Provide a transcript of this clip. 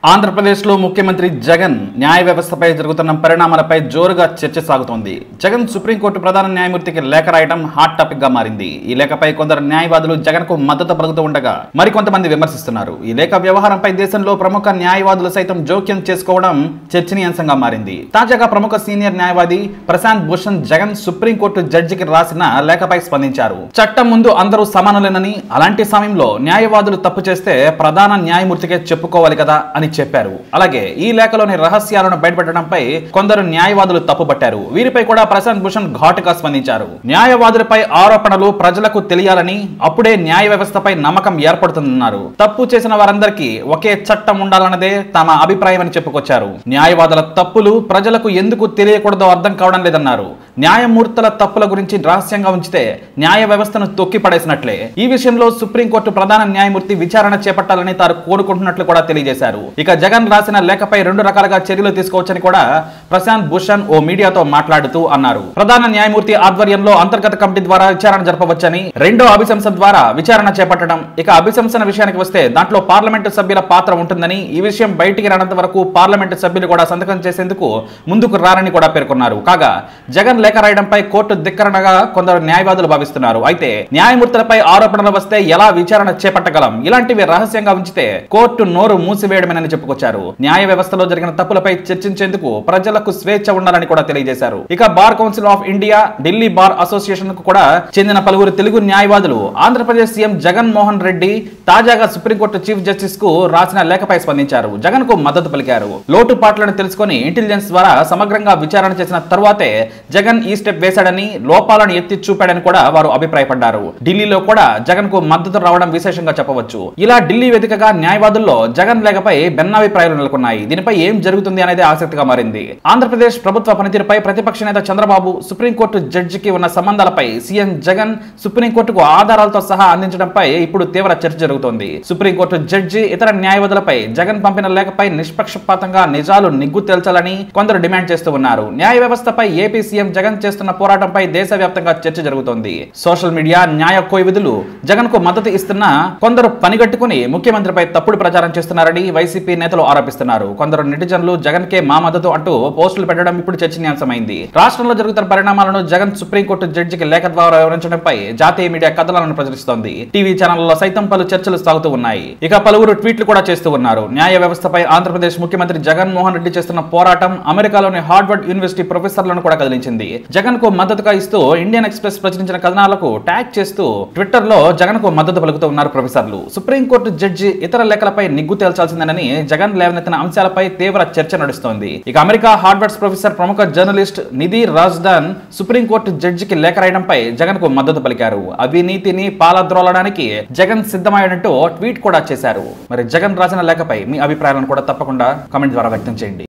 ఆంధ్రప్రదేశ్లో ముఖ్యమంత్రి జగన్ న్యాయ వ్యవస్థపై జరుగుతున్న పరిణామాలపై జోరుగా చర్చ సాగుతోంది జగన్ సుప్రీంకోర్టు ప్రధాన న్యాయమూర్తికి లేఖ రాయడం హాట్ టాపిక్ గా మారింది ఈ లేఖపై కొందరు న్యాయవాదులు జగన్ కు మద్దతు పలుకుతూ ఉండగా మరికొంతమంది విమర్శిస్తున్నారు ఈ లేఖ వ్యవహారంపై దేశంలో ప్రముఖ న్యాయవాదులు సైతం జోక్యం చేసుకోవడం చర్చనీయాంశంగా మారింది తాజాగా ప్రముఖ సీనియర్ న్యాయవాది ప్రశాంత్ భూషణ్ జగన్ సుప్రీంకోర్టు జడ్జికి రాసిన లేఖపై స్పందించారు చట్టం ముందు అందరూ సమానులేనని అలాంటి సమయంలో న్యాయవాదులు తప్పు చేస్తే ప్రధాన న్యాయమూర్తికే చెప్పుకోవాలి కదా అని చెప్పారు అలాగే ఈ లేఖలోని రహస్యాలను బయటపెట్టడంపై కొందరు న్యాయవాదులు తప్పుపట్టారు వీరిపై కూడా ప్రశాంత్ భూషణ్ ఘాటుగా స్పందించారు న్యాయవాదులపై ఆరోపణలు ప్రజలకు తెలియాలని అప్పుడే న్యాయ వ్యవస్థపై నమ్మకం ఏర్పడుతుందన్నారు తప్పు చేసిన వారందరికీ ఒకే చట్టం ఉండాలన్నదే తమ అభిప్రాయం అని చెప్పుకొచ్చారు న్యాయవాదుల తప్పులు ప్రజలకు ఎందుకు తెలియకూడదో అర్థం కావడం లేదన్నారు న్యాయమూర్తుల తప్పుల గురించి రహస్యంగా ఉంచితే న్యాయ వ్యవస్థను తొక్కి పడేసినట్లే ఈ విషయంలో సుప్రీంకోర్టు ప్రధాన న్యాయమూర్తి విచారణ చేపట్టాలని తాను కోరుకుంటున్నట్లు కూడా తెలియజేశారు ఇక జగన్ రాసిన లేఖపై రెండు రకాలుగా చర్యలు తీసుకోవచ్చని కూడా ప్రశాంత్ భూషణ్ ఓ మీడియాతో మాట్లాడుతూ అన్నారు ప్రధాన న్యాయమూర్తి ఆధ్వర్యంలో అంతర్గత కమిటీ ద్వారా విచారణ జరపవచ్చని రెండో అభిశంస ద్వారా విచారణ చేపట్టడం ఇక అభిశంసన విషయానికి వస్తే దాంట్లో పార్లమెంటు సభ్యుల పాత్ర ఉంటుందని ఈ విషయం బయటికి రానంత వరకు పార్లమెంటు సభ్యులు కూడా సంతకం చేసేందుకు ముందుకు రారని కూడా పేర్కొన్నారు కాగా జగన్ లేఖ రాయడంపై కోర్టు ధిక్కరణగా కొందరు న్యాయవాదులు భావిస్తున్నారు అయితే న్యాయమూర్తులపై ఆరోపణలు వస్తే ఎలా విచారణ చేపట్టగలం ఇలాంటివి రహస్యంగా ఉంచితే కోర్టు నోరు మూసివేయడమేనని చెప్పుకొచ్చారు న్యాయ వ్యవస్థలో జరిగిన తప్పులపై చర్చించేందుకు ప్రజలకు స్వేచ్ఛ ఉండాలని కూడా తెలియజేశారు ఇక bar council of India Delhi bar association కు కూడా చెందిన పలువురు తెలుగు న్యాయవాదులు ఆంధ్రప్రదేశ్ సీఎం జగన్ మోహన్ రెడ్డి తాజాగా సుప్రీంకోర్టు చీఫ్ జస్టిస్ కు రాసిన లేఖపై స్పందించారు జగన్ కు మద్దతు పలికారు లోటుపాట్లను తెలుసుకొని ఇంటెలిజెన్స్ ద్వారా సమగ్రంగా విచారణ చేసిన తరువాతే జగన్ ఈ స్టెప్ వేశాడని లోపాలను ఎత్తి చూపాడని కూడా వారు అభిప్రాయపడ్డారు ఢిల్లీలో కూడా జగన్ కు మద్దతు రావడం విశేషంగా చెప్పవచ్చు ఇలా ఢిల్లీ వేదికగా న్యాయవాదుల్లో జగన్ లేఖపై భిన్నాభిప్రాయాలు నెలకొన్నాయి దీనిపై ఏం జరుగుతుంది అనేది ఆసక్తిగా మారింది ఆంధ్రప్రదేశ్ ప్రభుత్వ పనితీరుపై ప్రతిపక్ష నేత చంద్రబాబు సుప్రీంకోర్టు జడ్జికి ఉన్న సంబంధాలపై సీఎం జగన్ సుప్రీంకోర్టుకు ఆధారాలతో సహా అందించడంపై ఇప్పుడు తీవ్ర చర్చ జరుగుతోంది సుప్రీంకోర్టు జడ్జి ఇతర న్యాయవాదులపై జగన్ పంపిన లేఖపై నిష్పక్షపాతంగా నిజాలు నిగ్గు తేల్చాలని కొందరు డిమాండ్ చేస్తూ ఉన్నారు న్యాయ వ్యవస్థపై ఏపీ సీఎం జగన్ చేస్తున్న పోరాటంపై దేశవ్యాప్తంగా చర్చ జరుగుతోంది సోషల్ మీడియా న్యాయ కోవిధులు జగన్ కు మద్దతు ఇస్తున్న కొందరు పనిగట్టుకుని ముఖ్యమంత్రిపై తప్పుడు ప్రచారం చేస్తున్నారని వైసీపీ నేతలు ఆరోపిస్తున్నారు కొందరు నెటిజన్లు జగన్ కే మా మద్దతు అంటూ పోస్టులు పెట్టడం ఇప్పుడు చర్చనీయాంశమైంది రాష్ట్రంలో జరుగుతున్న పరిణామాలను జగన్ సుప్రీంకోర్టు జడ్జికి లేఖ ద్వారా వివరించడంపై జాతీయ మీడియా కథనాలను ప్రచురిస్తోంది టీవీ ఛానళ్లలో సైతం పలు చర్చలు సాగుతూ ఉన్నాయి ఇక పలువురు ట్వీట్లు కూడా చేస్తూ ఉన్నారు న్యాయ వ్యవస్థపై ఆంధ్రప్రదేశ్ ముఖ్యమంత్రి జగన్ మోహన్ రెడ్డి చేస్తున్న పోరాటం అమెరికాలోని హార్వర్డ్ యూనివర్సిటీ ప్రొఫెసర్లను కూడా కదిలించింది జగన్ కు మద్దతుగా ఇస్తూ ఇండియన్ ఎక్స్ప్రెస్ ప్రచురించిన కథనాలకు ట్యాగ్ చేస్తూ ట్విట్టర్ లో జగన్ కు మద్దతు పలుకుతూ ఉన్నారు ప్రొఫెసర్లు సుప్రీంకోర్టు జడ్జి ఇతర లేఖలపై నిగ్గు తేల్చాల్సిందేనని జగన్ లేవనెత్తిన అంశాలపై తీవ్ర చర్చ నడుస్తోంది ఇక అమెరికా హార్వర్డ్స్ ప్రొఫెసర్ ప్రముఖ జర్నలిస్ట్ నిధి రాజ్దాన్ సుప్రీంకోర్టు జడ్జికి లేఖ రాయడంపై జగన్ కు మద్దతు పలికారు అవినీతిని పాలద్రోలడానికి జగన్ సిద్ధమయ్యాడంటూ ట్వీట్ కూడా చేశారు మరి జగన్ రాసిన లేఖపై మీ అభిప్రాయాలను కూడా తప్పకుండా కామెంట్ ద్వారా వ్యక్తం చేయండి